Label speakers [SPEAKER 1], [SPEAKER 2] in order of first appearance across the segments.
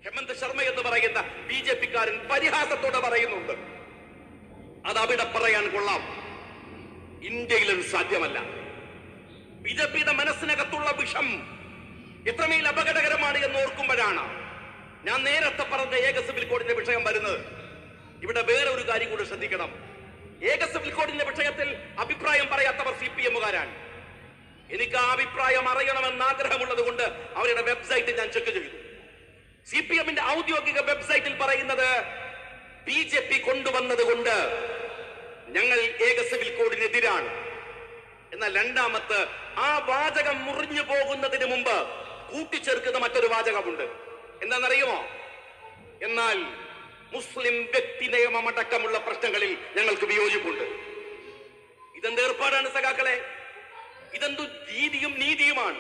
[SPEAKER 1] ഹെമന്ത് ശർമ്മ എന്ന് പറയുന്ന B J പിക്കാരൻ പരിഹാസത്തോടെ പറയുന്നുണ്ട് അത് അവിടെ പറയാൻ കൊള്ളാം ഇന്ത്യയിൽ അത് സാധ്യമല്ല ബി ജെ പിയുടെ മനസ്സിനകത്തുള്ള വിഷം എത്രമേൽ അപകടകരമാണ് എന്ന് ഓർക്കുമ്പോഴാണ് ഞാൻ നേരത്തെ പറഞ്ഞ ഏക സിവിൽ കോഡിന്റെ വിഷയം വരുന്നത് ഇവിടെ വേറെ ഒരു കാര്യം കൂടി ശ്രദ്ധിക്കണം ഏക സിവിൽ കോഡിന്റെ വിഷയത്തിൽ അഭിപ്രായം പറയാത്തവർ സി പി എമ്മുകാരാണ് എനിക്ക് ആ അഭിപ്രായം അറിയണമെന്ന് ആഗ്രഹമുള്ളത് കൊണ്ട് അവരുടെ വെബ്സൈറ്റ് ഞാൻ ചെക്ക് ചെയ്തു സി പി എമ്മിന്റെ ഔദ്യോഗിക വെബ്സൈറ്റിൽ പറയുന്നത് ബി ജെ പി കൊണ്ടുവന്നത് കൊണ്ട് ഞങ്ങൾ ഏക സിവിൽ കോഡിനെതിരാണ് എന്നാൽ രണ്ടാമത്ത് ആ വാചകം മുറിഞ്ഞു പോകുന്നതിന് മുമ്പ് കൂട്ടിച്ചേർക്കുന്ന മറ്റൊരു വാചകമുണ്ട് എന്താണെന്നറിയുമോ എന്നാൽ മുസ്ലിം വ്യക്തി നിയമമടക്കമുള്ള പ്രശ്നങ്ങളിൽ ഞങ്ങൾക്ക് വിയോജിപ്പുണ്ട് ഇതെന്ത് ഏർപ്പാടാണ് സഖാക്കളെ ഇതെന്തു രീതിയും നീതിയുമാണ്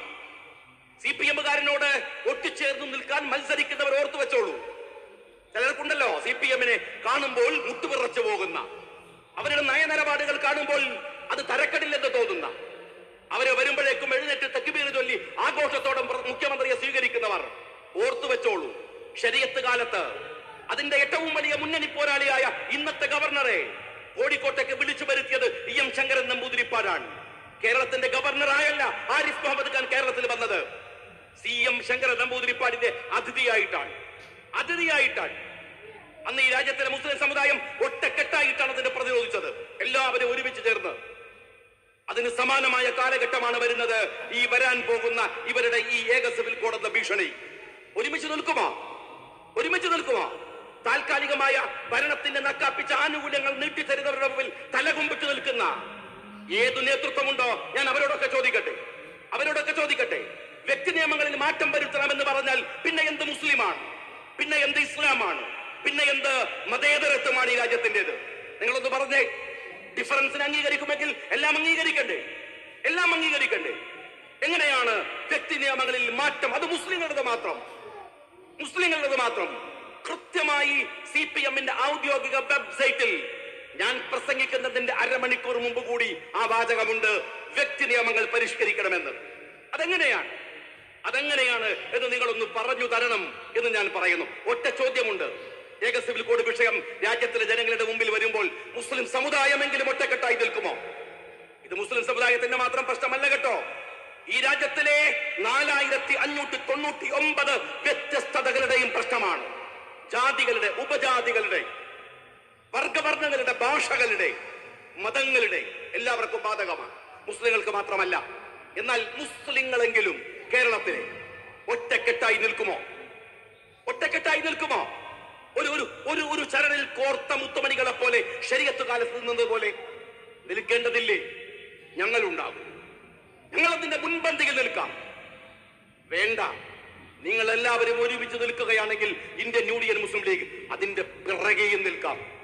[SPEAKER 1] സി പി എമ്മുകാരനോട് ഒട്ടിച്ചേർന്ന് നിൽക്കാൻ മത്സരിക്കുന്നവർ ഓർത്തു വെച്ചോളൂ ചിലർക്കുണ്ടല്ലോ സി പി എമ്മിനെ കാണുമ്പോൾ മുട്ടുപിറച്ചു പോകുന്ന അവരുടെ നയനിലപാടുകൾ കാണുമ്പോൾ അത് തരക്കടില്ലെന്ന് തോന്നുന്ന അവര് വരുമ്പോഴേക്കും എഴുന്നേറ്റ് തെക്കുപീര് ചൊല്ലി ആഘോഷത്തോടെ പ്ര- മുഖ്യമന്ത്രിയെ സ്വീകരിക്കുന്നവർ ഓർത്തു വെച്ചോളൂ ശരീരത്ത് കാലത്ത് അതിന്റെ ഏറ്റവും വലിയ മുന്നണി പോരാളിയായ ഇന്നത്തെ ഗവർണറെ കോഴിക്കോട്ടേക്ക് വിളിച്ചു വരുത്തിയത് ഇ എം ശങ്കരൻ നമ്പൂതിരിപ്പാടാണ് കേരളത്തിന്റെ ഗവർണറായല്ല ആരിഫ് മുഹമ്മദ് ഖാൻ കേരളത്തിൽ വന്നത് സി എം ശങ്കരൻ നമ്പൂതിരിപ്പാടിന്റെ അതിഥിയായിട്ടാണ് അതിഥിയായിട്ടാണ് അന്ന് ഈ രാജ്യത്തിലെ മുസ്ലിം സമുദായം ഒറ്റക്കെട്ടായിട്ടാണ് അതിനെ പ്രതിരോധിച്ചത് എല്ലാവരും ഒരുമിച്ച് ചേർന്ന് അതിന് സമാനമായ കാലഘട്ടമാണ് വരുന്നത് ഈ വരാൻ പോകുന്ന ഇവരുടെ ഈ ഏക സിവിൽ കോഡ് എന്ന ഭീഷണി ഒരുമിച്ച് നിൽക്കുമോ ഒരുമിച്ച് നിൽക്കുമോ താൽക്കാലികമായ ഭരണത്തിന്റെ നക്കാപ്പിച്ച ആനുകൂല്യങ്ങൾ നീട്ടിത്തരുന്നവരുടെ മുമ്പിൽ തലകുമ്പിട്ട് നിൽക്കുന്ന ഏതു നേതൃത്വമുണ്ടോ ഞാൻ അവരോടൊക്കെ ചോദിക്കട്ടെ അവരോടൊക്കെ ചോദിക്കട്ടെ വ്യക്തി നിയമങ്ങളിൽ മാറ്റം വരുത്തണമെന്ന് പറഞ്ഞാൽ പിന്നെ എന്ത് മുസ്ലിമാണ് പിന്നെ എന്ത് ഇസ്ലാമാണ് പിന്നെ എന്ത് മതേതരത്വമാണ് ഈ രാജ്യത്തിന്റേത് നിങ്ങളൊന്ന് പറഞ്ഞേ ഡിഫറൻസിനെ അംഗീകരിക്കുമെങ്കിൽ എല്ലാം അംഗീകരിക്കണ്ടേ എല്ലാം അംഗീകരിക്കണ്ടേ എങ്ങനെയാണ് വ്യക്തി നിയമങ്ങളിൽ മാറ്റം അത് മുസ്ലിങ്ങളുടെ മാത്രം മുസ്ലിങ്ങളുടെ മാത്രം കൃത്യമായി സി പി എമ്മിന്റെ ഔദ്യോഗിക വെബ്സൈറ്റിൽ ഞാൻ പ്രസംഗിക്കുന്നതിന്റെ അരമണിക്കൂർ മുമ്പ് കൂടി ആ വാചകമുണ്ട് വ്യക്തി നിയമങ്ങൾ പരിഷ്കരിക്കണമെന്ന് അതെങ്ങനെയാണ് അതെങ്ങനെയാണ് എന്ന് നിങ്ങളൊന്ന് പറഞ്ഞു തരണം എന്ന് ഞാൻ പറയുന്നു ഒറ്റ ചോദ്യമുണ്ട് ഏക സിവിൽ കോഡ് വിഷയം രാജ്യത്തിലെ ജനങ്ങളുടെ മുമ്പിൽ വരുമ്പോൾ മുസ്ലിം സമുദായമെങ്കിലും ഒറ്റക്കെട്ടായി നിൽക്കുമോ ഇത് മുസ്ലിം സമുദായത്തിന്റെ മാത്രം പ്രശ്നമല്ല കേട്ടോ ഈ രാജ്യത്തിലെ നാലായിരത്തി അഞ്ഞൂറ്റി തൊണ്ണൂറ്റി ഒമ്പത് വ്യത്യസ്തതകളുടെയും പ്രശ്നമാണ് ജാതികളുടെ ഉപജാതികളുടെ വർഗവർണ്ണങ്ങളുടെ ഭാഷകളുടെ മതങ്ങളുടെ എല്ലാവർക്കും ബാധകമാണ് മുസ്ലിങ്ങൾക്ക് മാത്രമല്ല എന്നാൽ മുസ്ലിങ്ങളെങ്കിലും കേരളത്തിലെ ഒറ്റക്കെട്ടായി നിൽക്കുമോ ഒറ്റക്കെട്ടായി നിൽക്കുമോ ഒരു ഒരു ഒരു ഒരു ചരണിൽ കോർത്ത മുത്തുമണികളെ പോലെ ശരീരത്ത് കാലത്ത് നിന്നത് പോലെ നിൽക്കേണ്ടതില്ലേ ഞങ്ങളുണ്ടാകും ഞങ്ങൾ അതിന്റെ മുൻപന്തിയിൽ നിൽക്കാം വേണ്ട നിങ്ങൾ എല്ലാവരും ഒരുമിച്ച് നിൽക്കുകയാണെങ്കിൽ ഇന്ത്യൻ യൂണിയൻ മുസ്ലിം ലീഗ് അതിന്റെ പിറകെയും നിൽക്കാം